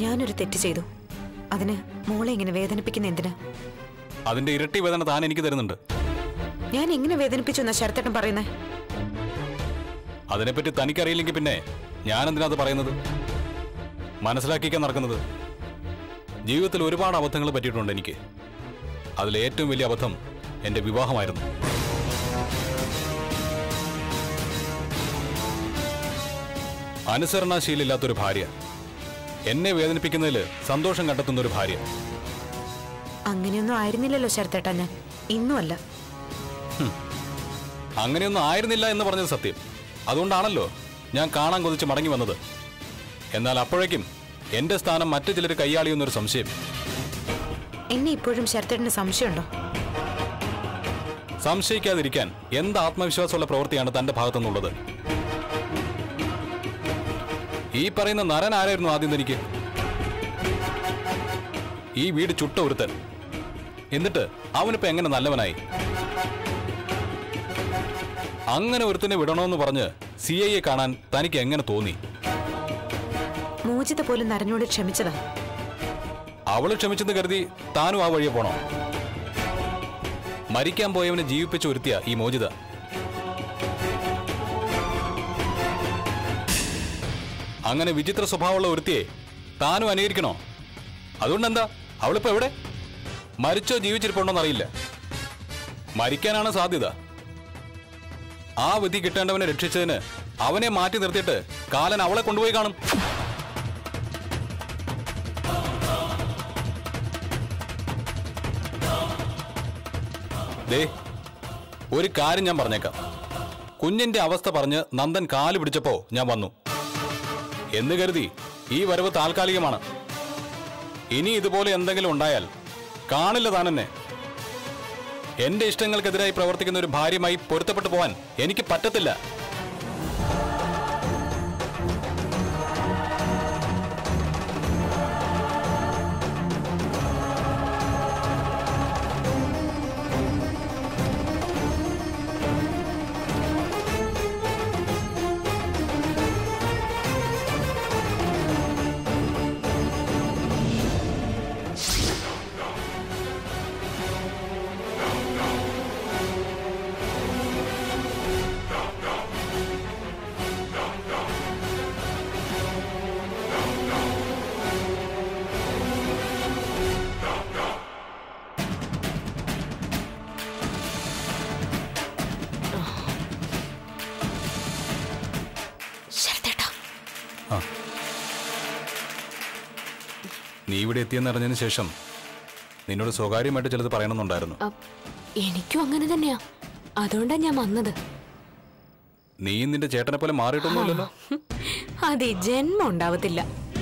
ഞാനൊരു തെറ്റ് ചെയ്തു അതിന് മോളെ ഇങ്ങനെ വേദനിപ്പിക്കുന്ന എന്തിനാ അതിന്റെ ഇരട്ടി വേദന താൻ എനിക്ക് തരുന്നുണ്ട് ഞാൻ എങ്ങനെ വേദനിപ്പിച്ചു എന്നാ ശരത്തേട്ടൻ പറയുന്നേ അതിനെപ്പറ്റി തനിക്കറിയില്ലെങ്കിൽ പിന്നെ ഞാൻ എന്തിനാ അത് പറയുന്നത് മനസ്സിലാക്കിക്കാൻ നടക്കുന്നത് ജീവിതത്തിൽ ഒരുപാട് അബദ്ധങ്ങൾ പറ്റിയിട്ടുണ്ട് എനിക്ക് അതിൽ ഏറ്റവും വലിയ അബദ്ധം എന്റെ വിവാഹമായിരുന്നു അനുസരണാശീലില്ലാത്തൊരു ഭാര്യ എന്നെ വേദനിപ്പിക്കുന്നതിൽ സന്തോഷം കണ്ടെത്തുന്ന ഒരു ഭാര്യ അങ്ങനെയൊന്നും ആയിരുന്നില്ലല്ലോ ശരത്തേട്ടാ ഞാൻ ഇന്നുമല്ല അങ്ങനെയൊന്നും ആയിരുന്നില്ല എന്ന് പറഞ്ഞത് സത്യം അതുകൊണ്ടാണല്ലോ ഞാൻ കാണാൻ കൊതിച്ച് മടങ്ങി വന്നത് എന്നാൽ അപ്പോഴേക്കും എന്റെ സ്ഥാനം മറ്റു ചിലർ കൈയാളിയെന്നൊരു സംശയം എന്നെ ഇപ്പോഴും ശരത്തേട്ടന് സംശയമുണ്ടോ സംശയിക്കാതിരിക്കാൻ എന്ത് ആത്മവിശ്വാസമുള്ള പ്രവൃത്തിയാണ് തന്റെ ഭാഗത്തുനിന്നുള്ളത് ഈ പറയുന്ന നരൻ ആരായിരുന്നു ആദ്യം തനിക്ക് ഈ വീട് ചുട്ട ഒരുത്തൻ എന്നിട്ട് അവനിപ്പോ എങ്ങനെ നല്ലവനായി അങ്ങനെ ഒരുത്തനെ വിടണമെന്ന് പറഞ്ഞ് സി ഐയെ കാണാൻ തനിക്ക് എങ്ങനെ തോന്നി മോചിത പോലും നരനോട് ക്ഷമിച്ചതാ അവള് ക്ഷമിച്ചെന്ന് കരുതി താനും ആ വഴിയെ പോണോ മരിക്കാൻ പോയവനെ ജീവിപ്പിച്ച് ഒരുത്തിയ ഈ മോചിത അങ്ങനെ വിചിത്ര സ്വഭാവമുള്ള ഒരുത്തിയെ താനും അനുകരിക്കണോ അതുകൊണ്ട് എന്താ അവളിപ്പോ എവിടെ മരിച്ചോ ജീവിച്ചിരിപ്പുണ്ടോന്ന് അറിയില്ല മരിക്കാനാണ് സാധ്യത ആ വിധി കിട്ടേണ്ടവനെ രക്ഷിച്ചതിന് അവനെ മാറ്റി നിർത്തിയിട്ട് കാലൻ അവളെ കൊണ്ടുപോയി കാണും ദേ ഒരു കാര്യം ഞാൻ പറഞ്ഞേക്കാം കുഞ്ഞിന്റെ അവസ്ഥ പറഞ്ഞ് നന്ദൻ കാല് പിടിച്ചപ്പോ ഞാൻ വന്നു എന്ന് കരുതി ഈ വരവ് താൽക്കാലികമാണ് ഇനി ഇതുപോലെ എന്തെങ്കിലും ഉണ്ടായാൽ കാണില്ല താനെന്നെ എന്റെ ഇഷ്ടങ്ങൾക്കെതിരായി പ്രവർത്തിക്കുന്ന ഒരു ഭാര്യയുമായി പൊരുത്തപ്പെട്ടു പോവാൻ എനിക്ക് പറ്റത്തില്ല ശരത്തേട്ടാ നീ ഇവിടെ എത്തിയെന്ന് അറിഞ്ഞതിന് ശേഷം നിന്നോട് സ്വകാര്യമായിട്ട് ചിലത് പറയണമെന്നുണ്ടായിരുന്നു അ- എനിക്കും അങ്ങനെ തന്നെയാ അതുകൊണ്ടാ ഞാൻ വന്നത് നീ നിന്റെ ചേട്ടനെ പോലെ മാറിയിട്ടൊന്നുമില്ലല്ലോ അതെ ജന്മം ഉണ്ടാവത്തില്ല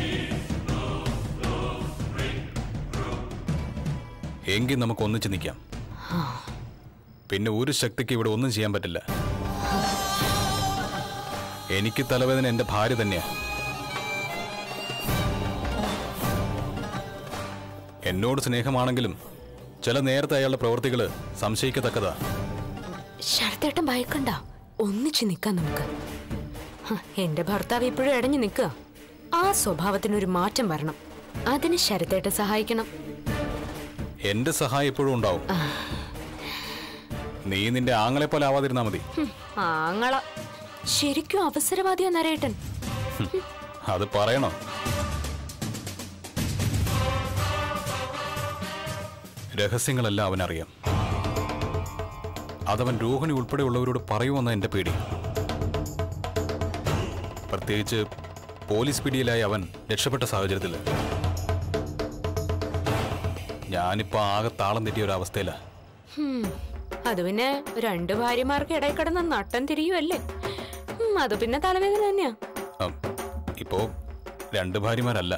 എങ്കിൽ നമുക്ക് ഒന്നിച്ച് നിൽക്കാം പിന്നെ ഒരു ശക്തിക്ക് ഇവിടെ ഒന്നും ചെയ്യാൻ പറ്റില്ല എനിക്ക് തലവേദന എന്റെ ഭാര്യ തന്നെയാ എന്നോട് സ്നേഹമാണെങ്കിലും ചില നേരത്തെ അയാളുടെ പ്രവൃത്തികള് സംശയിക്കത്തക്കതാ ശരത്തേട്ടൻ ഭയക്കണ്ട ഒന്നിച്ച് നിക്കാം നമുക്ക് ഹ, എന്റെ ഭർത്താവ് ഇപ്പോഴും ഇടഞ്ഞു നിൽക്കുക ആ സ്വഭാവത്തിനൊരു മാറ്റം വരണം അതിന് ശരത്തേട്ടൻ സഹായിക്കണം എന്റെ സഹായം എപ്പോഴും ഉണ്ടാവും നീ നിന്റെ ആങ്ങളെ പോലെ ആവാതിരുന്നാ മതി ഹും, ആങ്ങള ശരിക്കും അവസരവാദിയാ നരേട്ടൻ അത് പറയണോ രഹസ്യങ്ങളെല്ലാം അവനറിയാം അതവൻ രോഹിണി ഉൾപ്പെടെയുള്ളവരോട് പറയുമെന്ന എന്റെ പേടി പ്രത്യേകിച്ച് പോലീസ് പിടിയിലായി അവൻ രക്ഷപ്പെട്ട സാഹചര്യത്തിൽ ഞാനിപ്പോ ആകെ താളം തെറ്റിയ ഒരു അവസ്ഥയിലാ ഹും, അത് പിന്നെ രണ്ടു ഭാര്യമാർക്ക് ഇടയിൽ കിടന്ന നട്ടം തിരിയുമല്ലേ ഹും, അത് പിന്നെ തലവേദന തന്നെയാ ഉം, ഇപ്പോ രണ്ട് ഭാര്യമാരല്ല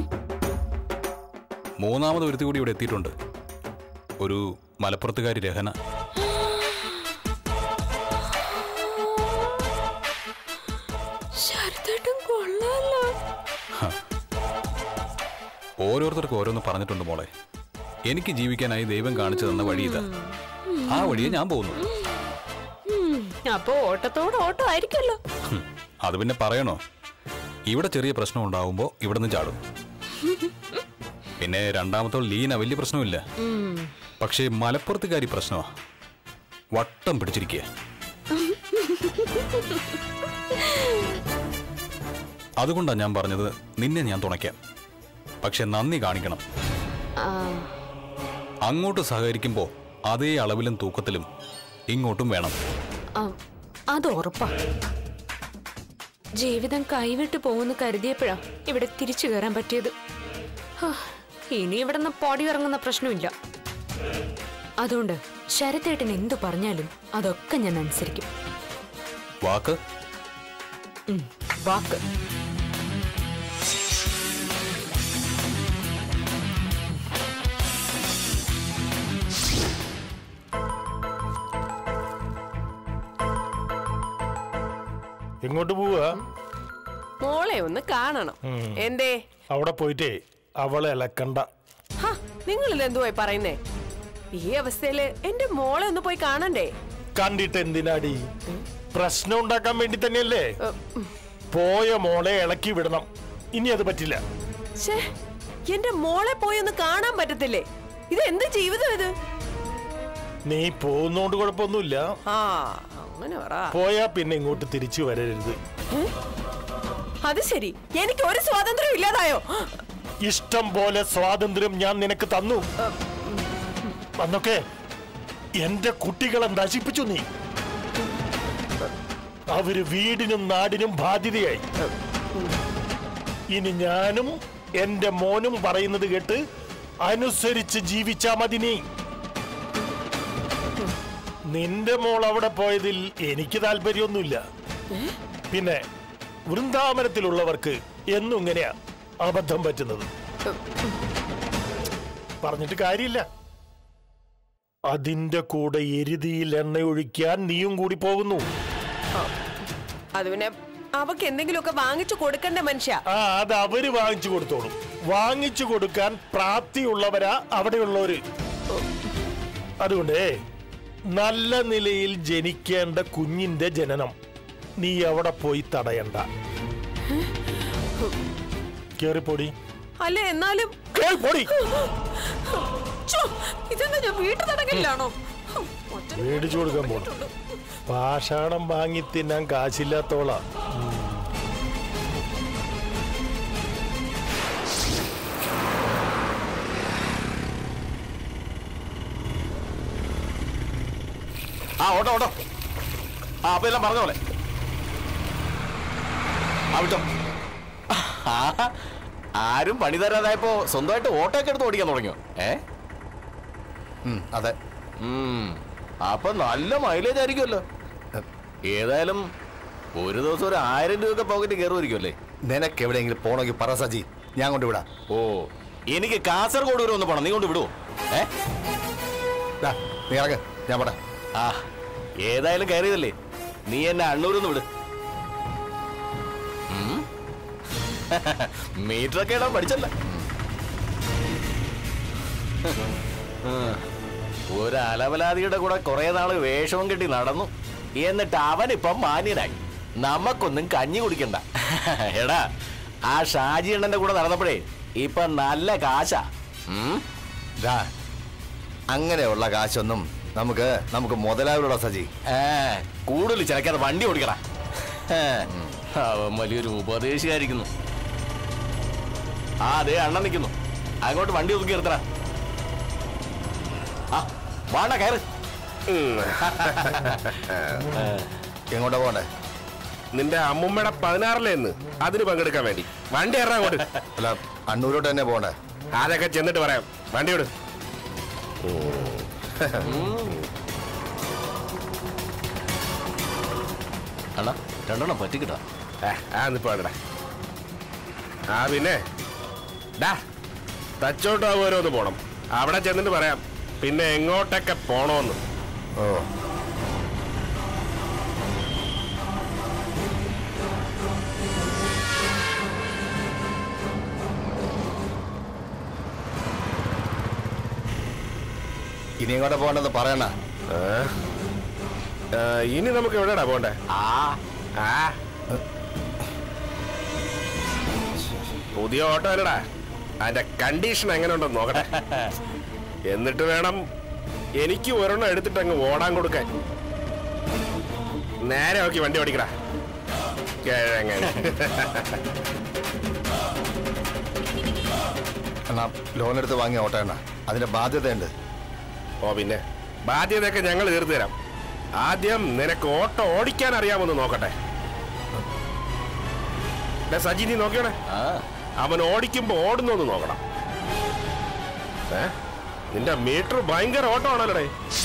മൂന്നാമത് ഒരുത്തി കൂടി ഇവിടെ എത്തിയിട്ടുണ്ട് ഒരു മലപ്പുറത്തുകാരി രഹന ശരത്തേട്ടൻ കൊള്ളാലോ ഓരോരുത്തർക്കും ഓരോന്ന് പറഞ്ഞിട്ടുണ്ട് മോളെ എനിക്ക് ജീവിക്കാനായി ദൈവം കാണിച്ചു തന്ന വഴി ഇതാ ആ വഴിയെ ഞാൻ പോകുന്നു ഹും, അപ്പൊ ഓട്ടത്തോട് ഓട്ടം ആയിരിക്കല്ലോ ഹും, അത് പിന്നെ പറയണോ ഇവിടെ ചെറിയ പ്രശ്നം ഉണ്ടാവുമ്പോ ഇവിടെ നിന്ന് ചാടും പിന്നെ രണ്ടാമത്തെ ലീന വലിയ പ്രശ്നമില്ല പക്ഷേ മലപ്പുറത്തുകാരി പ്രശ്നമാ വട്ടം പിടിച്ചിരിക്കുക അതുകൊണ്ടാണ് ഞാൻ പറഞ്ഞത് നിന്നെ ഞാൻ തുണയ്ക്കാം പക്ഷെ നന്ദി കാണിക്കണം ആ, അങ്ങോട്ട് സഹകരിക്കുമ്പോൾ അതേ അളവിലും തൂക്കത്തിലും ഇങ്ങോട്ടും വേണം ആ, അത് ഉറപ്പാ ജീവിതം കൈവിട്ട് പോകുന്നു കരുതിയപ്പോഴാ ഇവിടെ തിരിച്ചു കയറാൻ പറ്റിയത് ഹാ, ഇനി ഇവിടെ നിന്ന് പൊടി ഇറങ്ങുന്ന പ്രശ്നമില്ല അതുകൊണ്ട് ശരത്തേട്ടൻ എന്തു പറഞ്ഞാലും അതൊക്കെ ഞാൻ അനുസരിക്കും വാക്ക് ഉം, വാക്ക് എങ്ങോട്ട് പോവുക മോളെ ഒന്ന് കാണണം എന്തേ അവിടെ പോയിട്ടേ അവളെ ഇളക്കണ്ട ഹ, നിങ്ങളിത് എന്തുവായി പറയുന്നേ ഈ അവസ്ഥയില് എന്റെ മോളെ ഒന്ന് പോയി കാണണ്ടേ കണ്ടിട്ട് എന്തിനാടി പ്രശ്നം ഉണ്ടാക്കാൻ വേണ്ടി തന്നെയല്ലേ ഏ, ഉം. പോയ മോളെ ഇളക്കി വിടണം ഇനി അത് പറ്റില്ല ശ്ശേ, എന്റെ മോളെ പോയി ഒന്ന് കാണാൻ പറ്റത്തില്ലേ ഇത് എന്ത് ജീവിതം ഇത് നീ പോകുന്നോണ്ട് കുഴപ്പമൊന്നുമില്ല ആ അങ്ങനെ പറ പോയാ പിന്നെ ഇങ്ങോട്ട് തിരിച്ചു വരരുത് അത് ശരി എനിക്ക് ഒരു സ്വാതന്ത്ര്യം ഇല്ലാതായോ ഇഷ്ടം പോലെ സ്വാതന്ത്ര്യം ഞാൻ നിനക്ക് തന്നു അന്നൊക്കെ എന്റെ കുട്ടികളെ നശിപ്പിച്ചു നീ അവര് വീടിനും നാടിനും ബാധ്യതയായി ഇനി ഞാനും എന്റെ മോനും പറയുന്നത് കേട്ട് അനുസരിച്ച് ജീവിച്ചാ മതി നീ നിന്റെ മോൾ അവിടെ പോയതിൽ എനിക്ക് താല്പര്യമൊന്നുമില്ല പിന്നെ വൃന്ദാവനത്തിലുള്ളവർക്ക് എന്നും ഇങ്ങനെയാ അബദ്ധം പറ്റുന്നത് പറഞ്ഞിട്ട് കാര്യമില്ല അതിന്റെ കൂടെ എരുതിയിൽ എണ്ണ ഒഴിക്കാൻ നീയും കൂടി പോകുന്നു അത് പിന്നെ അവക്ക് എന്തെങ്കിലുമൊക്കെ വാങ്ങിച്ചു കൊടുക്കണ്ടേ മനുഷ്യ ആ അത് അവര് വാങ്ങിച്ചു കൊടുത്തോളും വാങ്ങിച്ചു കൊടുക്കാൻ പ്രാപ്തിയുള്ളവരാ അവിടെയുള്ളവര് അതുകൊണ്ടേ നല്ല നിലയിൽ ജനിക്കേണ്ട കുഞ്ഞിന്റെ ജനനം നീ അവിടെ പോയി തടയണ്ട കേറിപ്പൊടി അല്ലെ എന്നാലും കേറിപ്പൊടി ഛോ, ഇതെന്താ ഞാൻ വീട്ടു തടങ്കലിലാണോ ഒറ്റ മേടിച്ചു കൊടുക്കാൻ പോണം പാഷാണം വാങ്ങി തിന്നാൻ കാശില്ലാത്തോളാ ആ ഓട്ടോ ഓട്ടോ ആ അപ്പൊ എല്ലാം പറഞ്ഞ പോലെ ആ വിട്ടോ ആ, ആരും പണി തരാതായപ്പോ സ്വന്തമായിട്ട് ഓട്ടോ ഒക്കെ എടുത്ത് ഓടിക്കാൻ തുടങ്ങിയോ ഏ അതെ ഉം, അപ്പൊ നല്ല മൈലേജ് ആയിരിക്കുമല്ലോ ഏതായാലും ഒരു ദിവസം ഒരു ആയിരം രൂപയൊക്കെ പോക്കറ്റ് കയറുമായിരിക്കുമല്ലേ നിനക്ക് എവിടെയെങ്കിലും പോണെങ്കിൽ പറ സജി ഞാൻ കൊണ്ടുവിടാം ഓ എനിക്ക് കാസർഗോഡ് വരെ ഒന്ന് പോണം നീ കൊണ്ട് വിടുവോ ഏ ദാ, നീ ഇറങ്ങ് ഞാൻ പോട്ടെ ആ ഏതായാലും കയറിയതല്ലേ നീ എന്നെ അണ്ണൂരൊന്ന് വിട് മീറ്ററൊക്കെ ഇടാൻ പഠിച്ചല്ല ഒരു അലവലാദിയുടെ കൂടെ കുറെ നാള് വേഷവും കെട്ടി നടന്നു എന്നിട്ട് അവനിപ്പം മാന്യനായി നമുക്കൊന്നും കഞ്ഞി കുടിക്കണ്ട എടാ ആ ഷാജി അണ്ണന്റെ കൂടെ നടന്നപ്പോഴേ ഇപ്പൊ നല്ല കാശാ ഉം? ദാ, അങ്ങനെയുള്ള കാശൊന്നും നമുക്ക് നമുക്ക് മുതലാവിലുള്ള സജി ഏ, കൂടുതൽ ചിലക്കാതെ വണ്ടി ഓടിക്കട അവൻ വലിയൊരു ഉപദേശിയായിരിക്കുന്നു ആ അതെ അണ്ണൻ നിൽക്കുന്നു അങ്ങോട്ട് വണ്ടി ഒതുക്കി നിർത്തണ ആ വാണ്ട കയറ് എങ്ങോട്ടാ പോണ്ടേ നിന്റെ അമ്മുമ്മയുടെ പതിനാറിലേന്ന് അതിന് പങ്കെടുക്കാൻ വേണ്ടി വണ്ടി ഇറങ്ങാൻ അങ്ങോട്ട് അല്ല അണ്ണൂരോട്ട് തന്നെ പോണ്ടേ അതൊക്കെ ചെന്നിട്ട് പറയാം വണ്ടി വിട് അണ്ണ രണ്ടെണ്ണം പറ്റിക്കിട്ടാ ഏ, ആ നിപ്പോ വേണ്ടടാ ആ പിന്നെ ഡാ തച്ചോട്ടാവുമോ ഒന്ന് പോണം അവിടെ ചെന്നിട്ട് പറയാം പിന്നെ എങ്ങോട്ടൊക്കെ പോണോന്ന് ഓ ഇനി എങ്ങോട്ടാ പോകണ്ടെന്ന് പറയണ ആ, ഇനി നമുക്ക് എവിടെയാടാ പോണ്ടേ ആ ആ പുതിയ ഓട്ടോ അല്ലടാ അതിന്റെ കണ്ടീഷൻ എങ്ങനെ ഉണ്ടെന്ന് നോക്കട്ടെ എന്നിട്ട് വേണം എനിക്ക് ഒരെണ്ണം എടുത്തിട്ട് അങ്ങ് ഓടാൻ കൊടുക്കാൻ നേരെ നോക്കി വണ്ടി ഓടിക്കടാ കിഴങ്ങൻ എന്നാ ലോൺ എടുത്ത് വാങ്ങിയ ഓട്ടോ എണ്ണ അതിന്റെ ബാധ്യതയുണ്ട് ഓ പിന്നെ ബാധ്യതയൊക്കെ ഞങ്ങൾ തീർത്തു തരാം ആദ്യം നിനക്ക് ഓട്ടോ ഓടിക്കാൻ അറിയാമെന്ന് നോക്കട്ടെ ഡേ, സജി നീ നോക്കിയോടെ അവൻ ഓടിക്കുമ്പോ ഓടുന്നോന്ന് നോക്കണം ഏ നിന്റെ മീറ്റർ ഭയങ്കര ഓട്ടോ ആണല്ലോടേ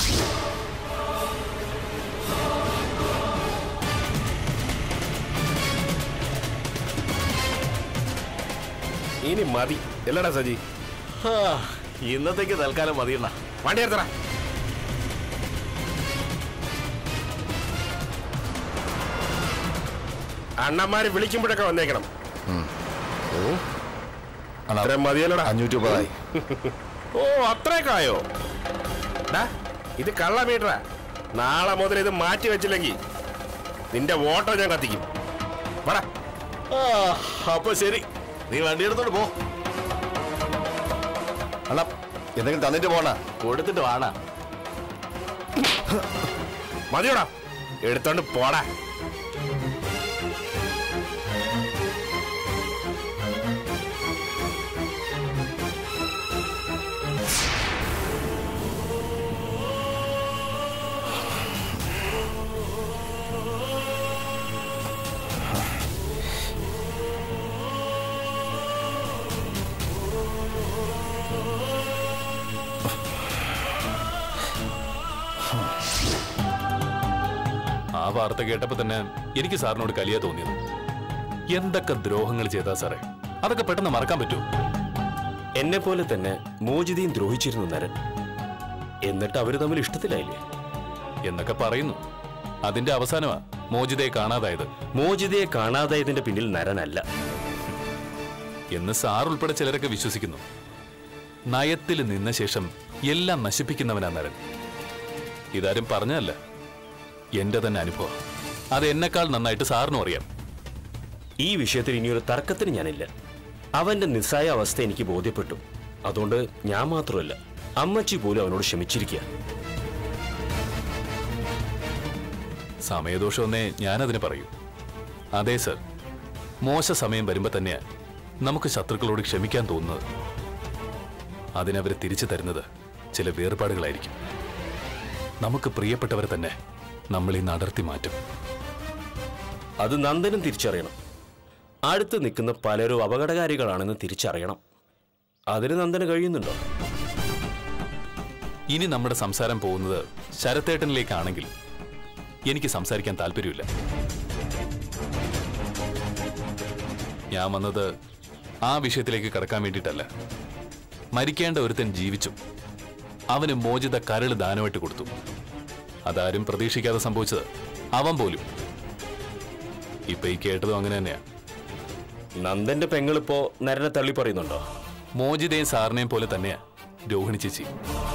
ഇനി മതി അല്ലടാ സജി ഇന്നത്തേക്ക് തൽക്കാലം മതിയണ്ണ വണ്ടി എടുത്തടാ അണ്ണന്മാര് വിളിക്കുമ്പോഴൊക്കെ വന്നേക്കണം അണ്ണാ അത്രയും മതിയല്ലോടാ അഞ്ഞൂറ്റി മുപ്പതായി ഓ അത്രയൊക്കെയോ ഡാ ഇത് കള്ള മീറ്ററാ നാളെ മുതൽ ഇത് മാറ്റി വെച്ചില്ലെങ്കിൽ നിന്റെ ഓട്ടോ ഞാൻ കത്തിക്കും വാടാ അപ്പൊ ശരി നീ വണ്ടി എടുത്തോണ്ട് പോ അണ്ണാ എന്തെങ്കിലും തന്നിട്ട് പോണ കൊടുത്തിട്ട് വാണ മതിയോടാ എടുത്തോണ്ട് പോടാ ആ വാർത്ത കേട്ടപ്പോ തന്നെ എനിക്ക് സാറിനോട് കലിയ തോന്നിയത് എന്തൊക്കെ ദ്രോഹങ്ങൾ ചെയ്താ സാറേ അതൊക്കെ പെട്ടെന്ന് മറക്കാൻ പറ്റൂ എന്നെ പോലെ തന്നെ മോചിതയും ദ്രോഹിച്ചിരുന്നു നരൻ എന്നിട്ട് അവര് തമ്മിൽ ഇഷ്ടത്തിലായില്ലേ എന്നൊക്കെ പറയുന്നു അതിന്റെ അവസാനമാ മോചിതയെ കാണാതായത് മോചിതയെ കാണാതായതിന്റെ പിന്നിൽ നരനല്ല എന്ന് സാർ ഉൾപ്പെടെ ചിലരൊക്കെ വിശ്വസിക്കുന്നു നയത്തിൽ നിന്ന ശേഷം എല്ലാം നശിപ്പിക്കുന്നവനാ നരൻ ഇതാരും പറഞ്ഞല്ല എന്റെ തന്നെ അനുഭവം അത് എന്നെക്കാൾ നന്നായിട്ട് സാറിനും അറിയാം ഈ വിഷയത്തിൽ ഇനിയൊരു തർക്കത്തിന് ഞാനില്ല അവന്റെ നിസ്സായ അവസ്ഥ എനിക്ക് ബോധ്യപ്പെട്ടു അതുകൊണ്ട് ഞാൻ മാത്രമല്ല അമ്മച്ചി പോലും അവനോട് ക്ഷമിച്ചിരിക്കുക സമയദോഷമെന്നേ ഞാനതിന് പറയൂ അതെ സർ മോശ സമയം വരുമ്പോ തന്നെയാ നമുക്ക് ശത്രുക്കളോട് ക്ഷമിക്കാൻ തോന്നുന്നത് അതിനവര് തിരിച്ചു തരുന്നത് ചില വേർപാടുകളായിരിക്കും നമുക്ക് പ്രിയപ്പെട്ടവരെ തന്നെ നമ്മൾ ഈ നടർത്തി മാറ്റും അത് നന്ദനും തിരിച്ചറിയണം അടുത്ത് നിൽക്കുന്ന പലരും അപകടകാരികളാണെന്ന് തിരിച്ചറിയണം അതിന് നന്ദന് കഴിയുന്നുണ്ടോ ഇനി നമ്മുടെ സംസാരം പോകുന്നത് ശരത്തേട്ടനിലേക്കാണെങ്കിൽ എനിക്ക് സംസാരിക്കാൻ താല്പര്യമില്ല ഞാൻ വന്നത് ആ വിഷയത്തിലേക്ക് കടക്കാൻ വേണ്ടിയിട്ടല്ല മരിക്കേണ്ട ഒരുത്തൻ ജീവിച്ചു അവന് മോചിത കരള് ദാനമായിട്ട് കൊടുത്തു അതാരും പ്രതീക്ഷിക്കാതെ സംഭവിച്ചത് അവൻ പോലും ഇപ്പൊ ഈ കേട്ടതും അങ്ങനെ തന്നെയാ നന്ദന്റെ പെങ്ങളിപ്പോ നരനെ തള്ളി പറയുന്നുണ്ടോ മോചിതയും സാറിനെയും പോലെ തന്നെയാ രോഹിണി ചേച്ചി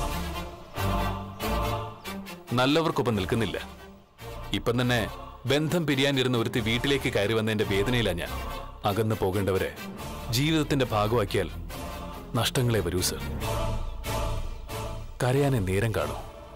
നല്ലവർക്കൊപ്പം നിൽക്കുന്നില്ല ഇപ്പം തന്നെ ബന്ധം പിരിയാനിരുന്ന ഒരുത്തി വീട്ടിലേക്ക് കയറി വന്നതിന്റെ വേദനയിലാ ഞാൻ അകന്നു പോകേണ്ടവരെ ജീവിതത്തിന്റെ ഭാഗമാക്കിയാൽ നഷ്ടങ്ങളെ വരൂ സർ കരയാനെ നേരം കാണൂ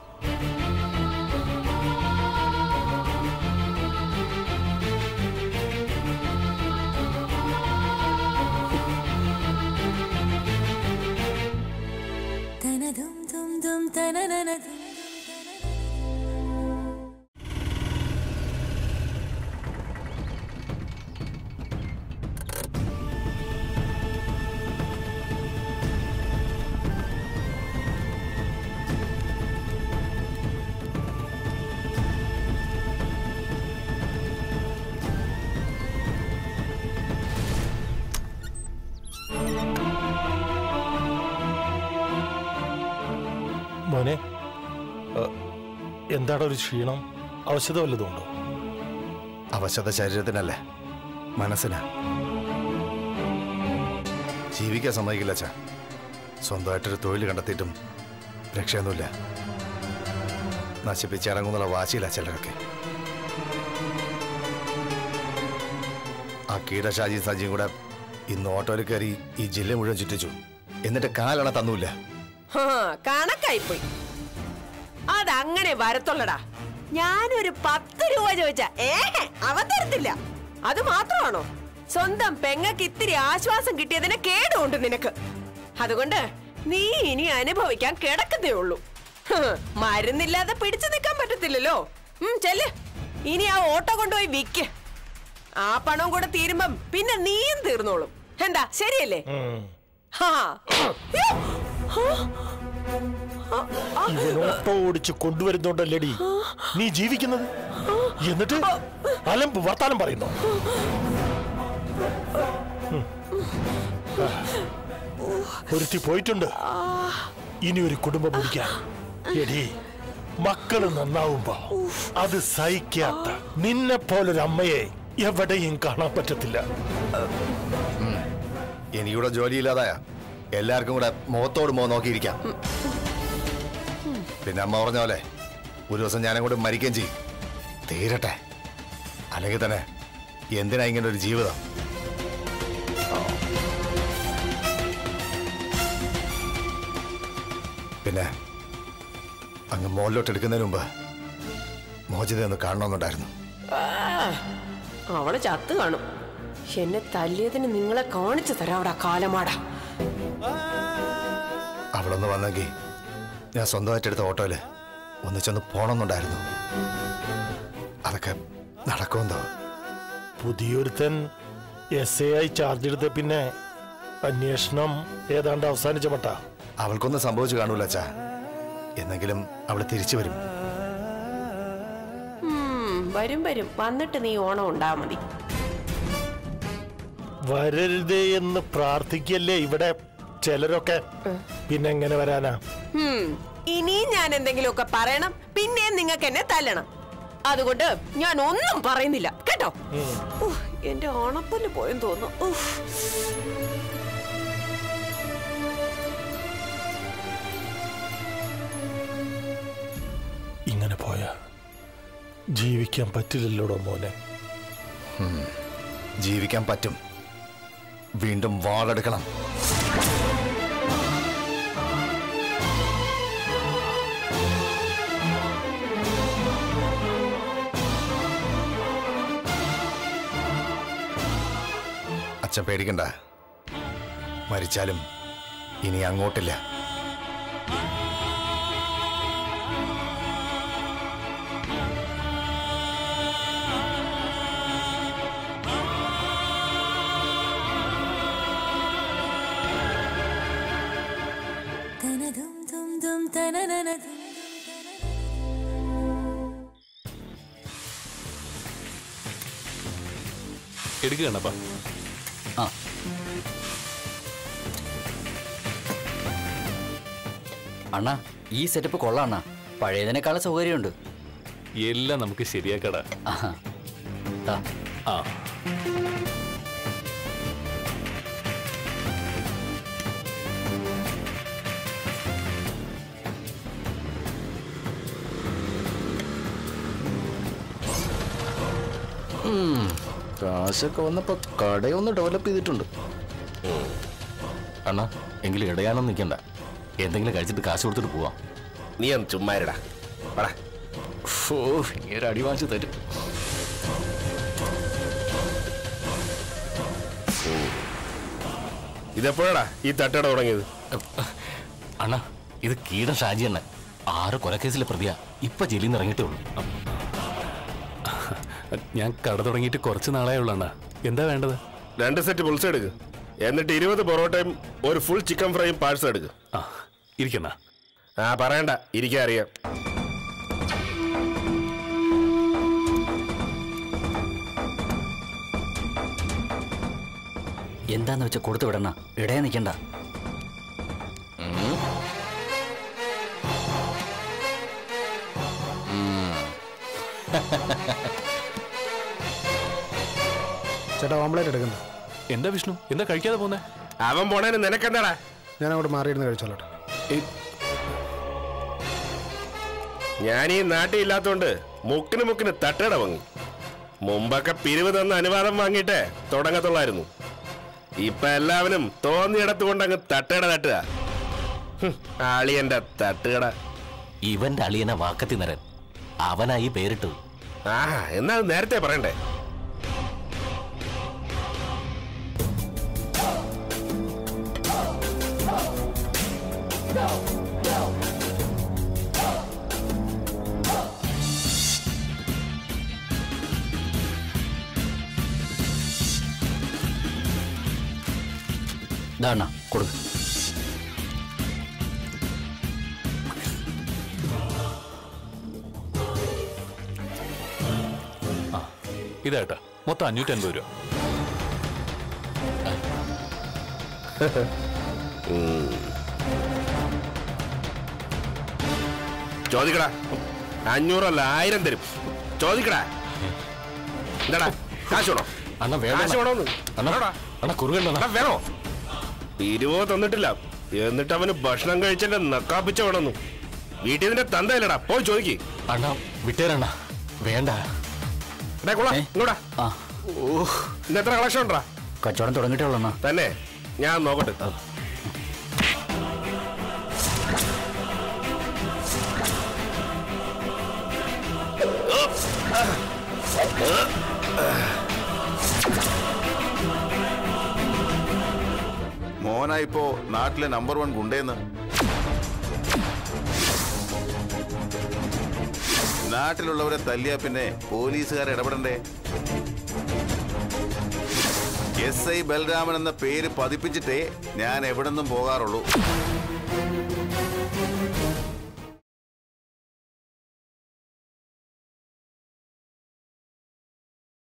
മോനെ ഏ, എന്താടാ ഒരു ക്ഷീണം അവശത വല്ലതും ഉണ്ടോ അവശത ശരീരത്തിനല്ലേ മനസ്സിനാ ജീവിക്കാൻ സമ്മതിക്കില്ല അച്ഛാ സ്വന്തമായിട്ടൊരു തൊഴിൽ കണ്ടെത്തിയിട്ടും രക്ഷയൊന്നുമില്ല നശിപ്പിച്ചിറങ്ങുന്നുള്ള വാശിയില്ല ചിലരൊക്കെ ആ കീടശാജി സജിയും കൂടെ ഇന്ന് ഓട്ടോയിൽ കയറി ഈ ജില്ല മുഴുവൻ ചുറ്റിച്ചു എന്നിട്ട് കാലണ തന്നൂല്ല ഹാ, കണക്കായിപ്പോയി അതങ്ങനെ വരത്തുള്ളടാ ഞാനൊരു പത്ത് രൂപ ചോദിച്ച ഏഹ് അവൻ തരത്തില്ല അത് മാത്രമാണോ സ്വന്തം പെങ്ങക്ക് ഇത്തിരി ആശ്വാസം കിട്ടിയതിന് കേടുണ്ട് നിനക്ക് അതുകൊണ്ട് നീ ഇനി അനുഭവിക്കാൻ കിടക്കുന്നേ ഉള്ളൂ ഹ്, മരുന്നില്ലാതെ പിടിച്ചു നിൽക്കാൻ പറ്റത്തില്ലല്ലോ ഉം, ചെല്ല് ഇനി ആ ഓട്ടോ കൊണ്ടുപോയി വിക്ക് ആ പണം കൂടെ തീരുമ്പം പിന്നെ നീയും തീർന്നോളും എന്താ ശരിയല്ലേ ഹാ യ്യോ. ഹാ. ഇവൻ ഓട്ടോ ഓടിച്ച് കൊണ്ടുവരുന്നുണ്ടല്ലേടി നീ ജീവിക്കുന്നത് എന്നിട്ട് അലമ്പ് വർത്താനം പറയുന്നു ഉം. ആ. ഒരുത്തി പോയിട്ടുണ്ട് ഇനി ഒരു കുടുംബം പിടിക്കാൻ എടി മക്കള് നന്നാവുമ്പോ അത് സഹിക്കാത്ത നിന്നെ പോലൊരു അമ്മയെ എവിടെയും കാണാൻ പറ്റത്തില്ല എനിക്കിവിടെ ജോലിയില്ലാതായ എല്ലാവർക്കും കൂടെ മുഖത്തോട് മുഖം നോക്കിയിരിക്കാം പിന്നെ അമ്മ പറഞ്ഞ പോലെ ഒരു ദിവസം ഞാനും കൂടെ മരിക്കുകയും ചെയ്യും തീരട്ടെ അല്ലെങ്കിൽ തന്നെ എന്തിനാ ഇങ്ങനെ ഒരു ജീവിതം പിന്നെ അങ്ങ് മുകളിലോട്ട് എടുക്കുന്നതിന് മുമ്പ് മോചിത ഒന്ന് കാണണമെന്നുണ്ടായിരുന്നു അവള് ചത്ത് കാണും എന്നെ തല്ലിയതിന് നിങ്ങളെ കാണിച്ചു തരാവടാ കാലമാടാ അവളൊന്ന് വന്നെങ്കിൽ ഞാൻ സ്വന്തമായിട്ട് എടുത്ത ഓട്ടോയില് ഒന്നിച്ചൊന്ന് പോണമെന്നുണ്ടായിരുന്നു അതൊക്കെ നടക്കുമെന്തോ പുതിയൊരുത്തൻ എസ് എ ആയി ചാർജ് എടുത്ത പിന്നെ അന്വേഷണം ഏതാണ്ട് അവസാനിച്ച മട്ട അവൾക്കൊന്നും സംഭവിച്ചു കാണൂല അച്ഛാ എന്നെങ്കിലും അവൾ തിരിച്ചു വരും ഉം, വരും വരും വന്നിട്ട് നീ ഓണം ഉണ്ടാ മതി വരരുതേ എന്ന് പ്രാർത്ഥിക്കല്ലേ ഇവിടെ ചിലരൊക്കെ പിന്നെ എങ്ങനെ വരാനാ ഉം, ഇനിയും ഞാൻ എന്തെങ്കിലുമൊക്കെ പറയണം പിന്നെ നിങ്ങൾക്ക് എന്നെ തല്ലണം അതുകൊണ്ട് ഞാൻ ഒന്നും പറയുന്നില്ല കേട്ടോ ഉഹ്, എന്റെ ഓണപ്പല്ല് പോയെന്ന് തോന്നുന്നു ഉഹ്. ഇങ്ങനെ പോയാ ജീവിക്കാൻ പറ്റില്ലല്ലോടോ മോനെ ജീവിക്കാൻ പറ്റും വീണ്ടും വാളെടുക്കണം അച്ഛൻ പേടിക്കണ്ട മരിച്ചാലും ഇനി അങ്ങോട്ടില്ല എടുക്കുകയാണപ്പാ ആ അണ്ണാ ഈ സെറ്റപ്പ് കൊള്ളാം അണ്ണാ പഴയതിനേക്കാളും സൗകര്യമുണ്ട് എല്ലാം നമുക്ക് ശരിയാക്കടാ ആഹാ. ദാ, ആ കാശൊക്കെ വന്നപ്പോ കടയൊന്ന് ഡെവലപ്പ് ചെയ്തിട്ടുണ്ട് അണ്ണാ എങ്കിലും ഇടയാനൊന്നും നിൽക്കണ്ട എന്തെങ്കിലും കഴിച്ചിട്ട് കാശ് കൊടുത്തിട്ട് പോവാം നീ ഒന്ന് ചുമ്മാരിടാ പറ ഓ ഇങ്ങനെ അടി വാങ്ങിച്ചു തരും ഇതെപ്പോഴാടാ ഈ തട്ടട തുടങ്ങിയത് അണ്ണാ ഇത് കീടൻ ഷാജി അണ്ണൻ ആറ് കൊലക്കേസിലെ പ്രതിയാ ഇപ്പൊ ജയിലിൽ നിന്ന് ഇറങ്ങിയിട്ടേ ഉള്ളൂ ഞാൻ കട തുടങ്ങിയിട്ട് കുറച്ച് നാളേ ഉള്ളൂ അണ്ണാ എന്താ വേണ്ടത് രണ്ട് സെറ്റ് പുൾസ് എടുക്ക് എന്നിട്ട് ഇരുപത് പൊറോട്ടയും ഒരു ഫുൾ ചിക്കൻ ഫ്രൈയും പാഴ്സൽ എടുക്ക് ആ ഇരിക്കണ്ണ ആ പറയണ്ട ഇരിക്കാൻ അറിയാം എന്താന്ന് വെച്ചാൽ കൊടുത്തു വിടണ ഇടയെ നിൽക്കണ്ട ചേട്ടാ ഓംലേറ്റ് എടുക്കണ്ട എന്താ വിഷ്ണു എന്താ കഴിക്കാതെ പോന്നെ അവൻ പോണേന് നിനക്കെന്താടാ ഞാൻ അങ്ങോട്ട് മാറിയിരുന്ന് കഴിച്ചോളട്ടെ ഞാൻ ഈ നാട്ടിൽ ഇല്ലാത്തോണ്ട് മുക്കിന് മുക്കിന് തട്ടട വാങ്ങി മുമ്പൊക്കെ പിരിവ് തന്ന അനുവാദം വാങ്ങിയിട്ടേ തുടങ്ങത്തുള്ളായിരുന്നു ഇപ്പൊ എല്ലാവരും തോന്നിയിടത്ത് കൊണ്ട് അങ്ങ് തട്ടുകട തട്ടുക ഹും, അളിയന്റെ തട്ടുകട ഇവന്റെ അളിയന വാക്കത്തി നരൻ അവനായി പേരിട്ടത് ആ എന്നാ അത് നേരത്തെ പറയണ്ടേ ഇതാണ കൊടുക്ക് ഇതേട്ടാ മൊത്തം അഞ്ഞൂറ്റി അൻപത് രൂപ ചോദിക്കടാ അഞ്ഞൂറല്ല ആയിരം തരും ചോദിക്കടാ എന്താടാ കാശ് വേണോ അണ്ണ വേണ്ട കാശ് വേണോന്ന് അണ്ണാ അണ്ണ കുറുകണ്ട എടാ, വേണോ ഇരുപോ തന്നിട്ടില്ല എന്നിട്ട് അവന് ഭക്ഷണം കഴിച്ചെന്റെ നക്കാപ്പിച്ച വേണമെന്നു വീട്ടിൽ നിന്റെ തന്തയില്ലടാ പോയി ചോദിക്ക് അണ്ണ വിട്ടേരണ്ണ വേണ്ട എടാ കൊള്ളാം ഇങ്ങോട്ടാ ആ ഇന്ന് എത്ര കളക്ഷൻ ഉണ്ടാ കച്ചവടം തുടങ്ങിയിട്ടേ ഉള്ളൂ അണ്ണാ തന്നെ ഞാൻ നോക്കട്ടെ മോനാ ഇപ്പോ നാട്ടിലെ നമ്പർ വൺ ഗുണ്ടേന്ന് നാട്ടിലുള്ളവരെ തല്ലിയാ പിന്നെ പോലീസുകാർ ഇടപെടണ്ടേ എസ് ഐ ബൽരാമൻ എന്ന പേര് പതിപ്പിച്ചിട്ടേ ഞാൻ എവിടെ നിന്നും പോകാറുള്ളൂ